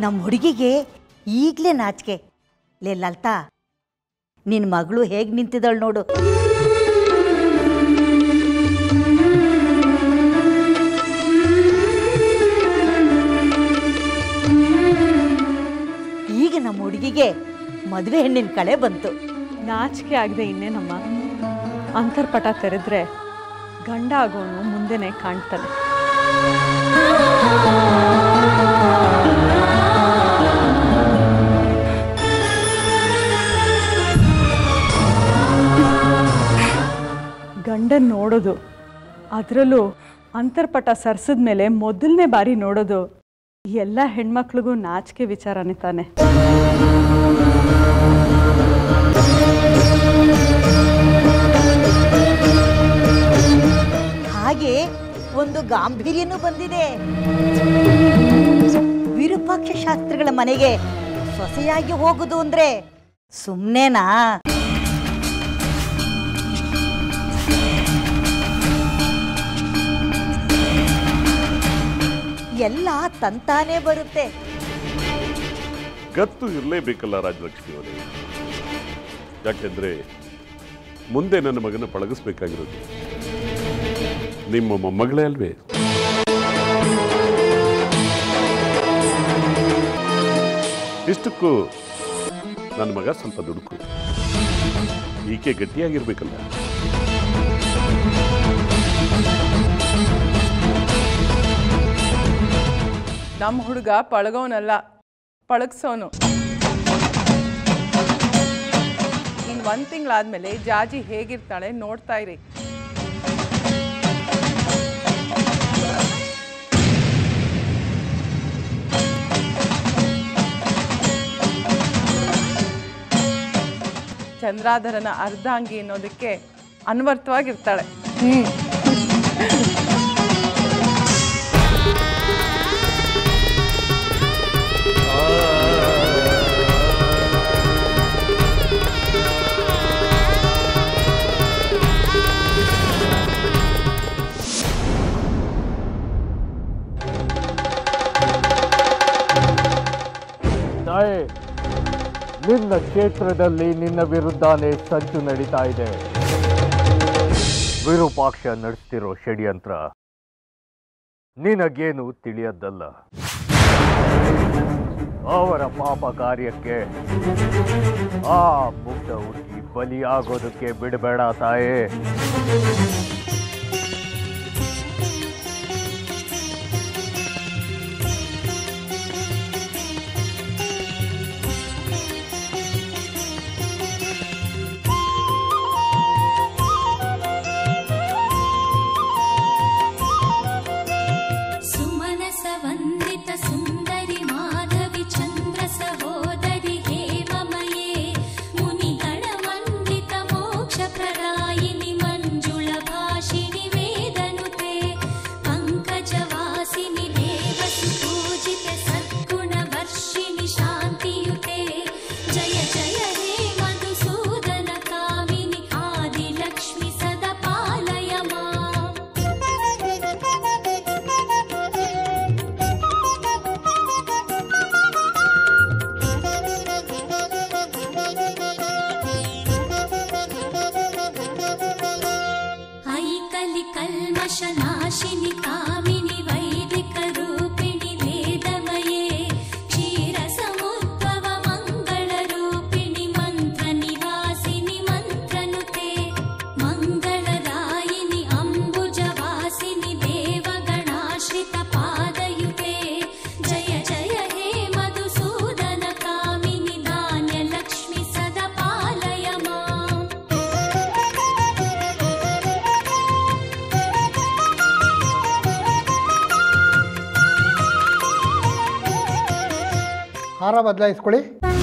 ನಮ್ಮ ಹುಡುಗಿಗೆ ಈಗಲೇ ನಾಚಿಕೆ ಲೇ ಲಲ್ತಾ ನಿನ್ನ ಮಗಳು ಹೇಗೆ ನಿಂತಿದ್ದಾಳು ನೋಡು ಈಗ ನಮ್ಮ ಹುಡುಗಿಗೆ ಮದುವೆ ಹೆಣ್ಣಿನ ಕಳೆ ಬಂತು ನಾಚಿಕೆ ಆಗದೆ ಇನ್ನೇನಮ್ಮ ಅಂತರ್ಪಟ ತೆರೆದ್ರೆ ಗಂಡ ಆಗೋನು ಮುಂದೆನೆ ಕಾಣ್ತಾನೆ ಗಂಡನ್ ನೋಡೋದು ಅದರಲ್ಲೂ ಅಂತರ್ಪಟ ಸರ್ಸದ ಮೇಲೆ ಮೊದಲನೇ ಬಾರಿ ನೋಡೋದು ಎಲ್ಲ ಹೆಣ್ಮಕ್ಳಿಗೂ ನಾಚಿಕೆ ವಿಚಾರನೇ ತಾನೆ ಹಾಗೆ ಒಂದು ಗಾಂಭೀರ್ಯನೂ ಬಂದಿದೆ ವಿರೂಪಾಕ್ಷ ಶಾಸ್ತ್ರಿಗಳ ಮನೆಗೆ ಸೊಸೆಯಾಗಿ ಹೋಗುದು ಅಂದ್ರೆ ಸುಮ್ಮನೆನಾ ಎಲ್ಲ ತಂತಾನೇ ಬರುತ್ತೆ ಗತ್ತು ಇರಲೇಬೇಕಲ್ಲ ರಾಜಲಕ್ಷ್ಮಿ ಅವರೇ ಯಾಕೆಂದ್ರೆ ಮುಂದೆ ನನ್ನ ಮಗನ ಪಳಗಿಸ್ಬೇಕಾಗಿರೋದು ನಿಮ್ಮ ಮೊಮ್ಮಗಳೇ ಅಲ್ವೇ ಇಷ್ಟಕ್ಕೂ ನನ್ನ ಮಗ ಸ್ವಲ್ಪ ದುಡುಕು ಈಕೆ ಗಟ್ಟಿಯಾಗಿರ್ಬೇಕಲ್ಲ ನಮ್ಮ ಹುಡುಗ ಪಳಗೋನಲ್ಲ ಪಳಗ್ಸೋನು ಇನ್ನು ಒಂದು ತಿಂಗಳಾದ್ಮೇಲೆ ಜಾಜಿ ಹೇಗಿರ್ತಾಳೆ ನೋಡ್ತಾ ಇರಿ ಚಂದ್ರಾಧರನ ಅರ್ಧಾಂಗಿ ಅನ್ನೋದಕ್ಕೆ ಅನ್ವರ್ಥವಾಗಿರ್ತಾಳೆ ಹ್ಮ್ ತಾಯಿ ನಿನ್ನ ಕ್ಷೇತ್ರದಲ್ಲಿ ನಿನ್ನ ವಿರುದ್ಧನೇ ಸಂಚು ನಡೀತಾ ಇದೆ ವಿರೂಪಾಕ್ಷ ನಡೆಸ್ತಿರೋ ಷಡ್ಯಂತ್ರ ನಿನಗೇನು ತಿಳಿಯದ್ದಲ್ಲ ಅವರ ಪಾಪ ಕಾರ್ಯಕ್ಕೆ ಆ ಮುಗ್ಧ ಹುಡುಗಿ ಬಲಿಯಾಗೋದಕ್ಕೆ ಬಿಡಬೇಡ ತಾಯೇ ಸುಮನಸ ವಂದಿತ ಸುಂದರಿ ಮಾಧವಿ ಚಂದ್ರ ಸಹೋದರಿ ಹೇಮಮಯೇ ಮುನಿಗಣ ವಂದಿತ ಮೋಕ್ಷ ಪ್ರದಾಯಿನಿ ಮಂಜುಳ ಭಾಷಿಣಿ ವೇದನುತೆ ಪಂಕಜವಾಸಿನಿ ದೇವಸು ಪೂಜಿತ ಸದ್ಗುಣ ವರ್ಷಿಣಿ ಶಾಂತಿಯುತೆ ಜಯ ಜಯ ಹೇ ಮಧುಸೂದನ ಕಾಮಿನಿ ಆದಿಲಕ್ಷ್ಮಿ ಸದಾ ಪಾಲಯ ಮಾಂ. ऐकलि कल्मषनाशिनि कामिनि वैदिकरूपिणि वेदमये क्षीरसमुद्भव मङ्गलरूपिणि मन्त्रनिवासिनि मन्त्रनुते मङ्गलदायिनि अम्बुजवासिनि देवगणाश्रितपादयुते जय जय हे मधुसूदन कामिनि धान्यलक्ष्मि सदा पालय माम् ಹಾರ ಬದಲಾಯಿಸ್ಕೊಳ್ಳಿ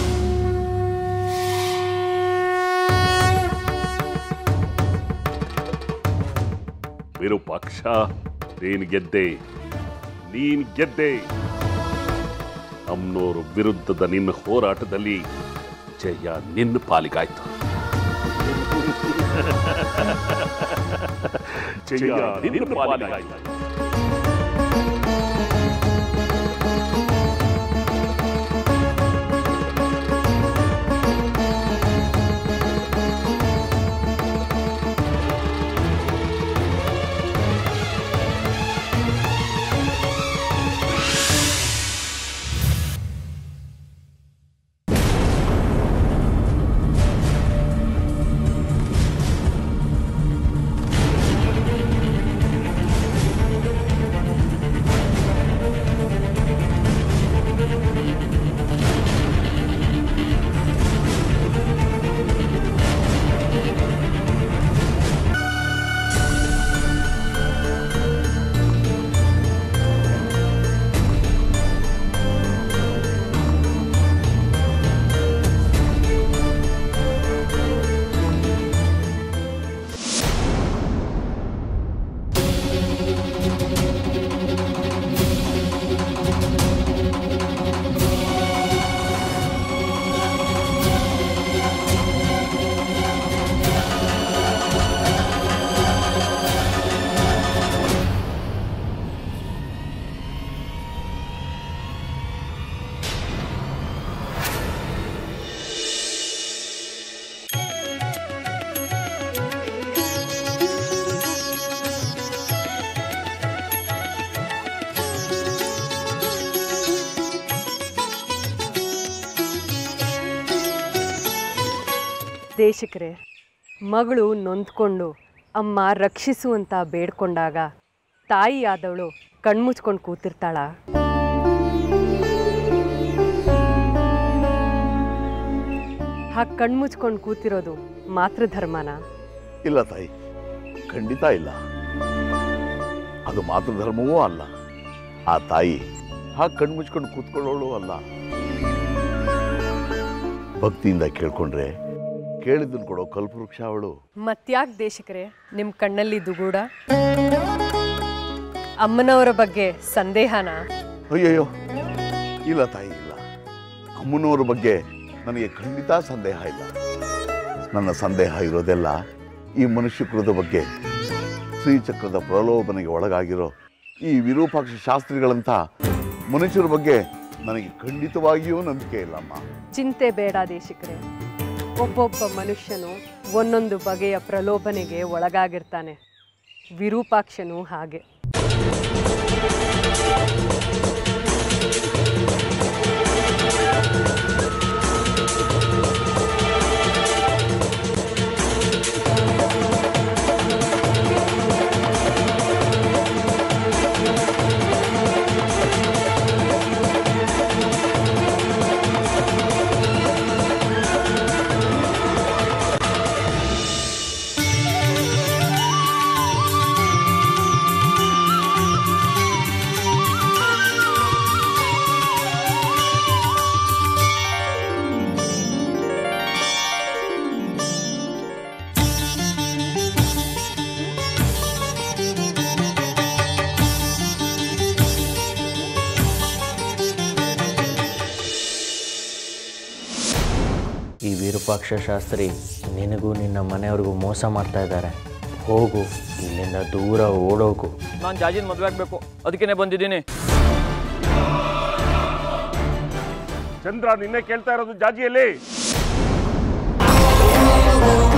ವಿರೂಪಾಕ್ಷ ನೀನ್ ಗೆದ್ದೆ ನೀನ್ ಗೆದ್ದೆ ಅಮ್ನೋರು ವಿರುದ್ಧದ ನಿನ್ನ ಹೋರಾಟದಲ್ಲಿ ಜಯ ನಿನ್ನ ಪಾಲಿಗಾಯ್ತು ಜಯ ನಿನ್ನ ಪಾಲಿಗಾಯ್ತು ದೇಶಿಕರೇ ಮಗಳು ನೊಂದ್ಕೊಂಡು ಅಮ್ಮ ರಕ್ಷಿಸು ಅಂತ ಬೇಡ್ಕೊಂಡಾಗ ತಾಯಿಯಾದವಳು ಕಣ್ಮುಚ್ಕೊಂಡು ಕೂತಿರ್ತಾಳ ಹಾಗೆ ಕಣ್ಮುಚ್ಕೊಂಡು ಕೂತಿರೋದು ಮಾತೃಧರ್ಮನ ಇಲ್ಲ ತಾಯಿ ಖಂಡಿತ ಇಲ್ಲ ಅದು ಮಾತೃಧರ್ಮವೂ ಅಲ್ಲ ಆ ತಾಯಿ ಹಾಗೆ ಕಣ್ಮುಚ್ಕೊಂಡು ಕೂತ್ಕೊಳ್ಳೋಳು ಅಲ್ಲ ಭಕ್ತಿಯಿಂದ ಕೇಳ್ಕೊಂಡ್ರೆ ಕೇಳಿದ್ದನ್ನು ಕೊಡೋ ಕಲ್ಪವೃಕ್ಷ ಅವಳು ಮತ್ಯಾಕ್ ದೇಶಿಕರೇ ನಿಮ್ಮ ಕಣ್ಣಲ್ಲಿ ದುಗೂಡ ಅಮ್ಮನವರ ಬಗ್ಗೆ ಸಂದೇಹನಾ ಅಯ್ಯಯ್ಯೋ ಇಲ್ಲ ತಾಯಿ ಇಲ್ಲ ಅಮ್ಮನವ್ರ ಬಗ್ಗೆ ನನಗೆ ಖಂಡಿತ ಸಂದೇಹ ಇಲ್ಲ ನನ್ನ ಸಂದೇಹ ಇರೋದೆಲ್ಲ ಈ ಮನುಷ್ಯ ಕುಲದ ಬಗ್ಗೆ ಶ್ರೀಚಕ್ರದ ಪ್ರಲೋಭನೆಗೆ ಒಳಗಾಗಿರೋ ಈ ವಿರೂಪಾಕ್ಷ ಶಾಸ್ತ್ರಿಗಳಂತ ಮನುಷ್ಯರ ಬಗ್ಗೆ ನನಗೆ ಖಂಡಿತವಾಗಿಯೂ ನಂಬಿಕೆ ಇಲ್ಲಮ್ಮ ಚಿಂತೆ ಬೇಡ ದೇಶಿಕರೇ ಒಬ್ಬೊಬ್ಬ ಮನುಷ್ಯನು ಒಂದೊಂದು ಬಗೆಯ ಪ್ರಲೋಭನೆಗೆ ಒಳಗಾಗಿರ್ತಾನೆ ವಿರೂಪಾಕ್ಷನು ಹಾಗೆ ಈ ವಿರೂಪಾಕ್ಷ ಶಾಸ್ತ್ರಿ ನಿನಗೂ ನಿನ್ನ ಮನೆಯವ್ರಿಗೂ ಮೋಸ ಮಾಡ್ತಾ ಇದ್ದಾರೆ ಹೋಗು ಇಲ್ಲಿಂದ ದೂರ ಓಡೋಗು ನಾನು ಜಾಜಿನ ಮದುವೆ ಆಗಬೇಕು ಅದಕ್ಕೇನೆ ಬಂದಿದ್ದೀನಿ ಚಂದ್ರ ನಿನ್ನೆ ಕೇಳ್ತಾ ಇರೋದು ಜಾಜಿಯಲ್ಲಿ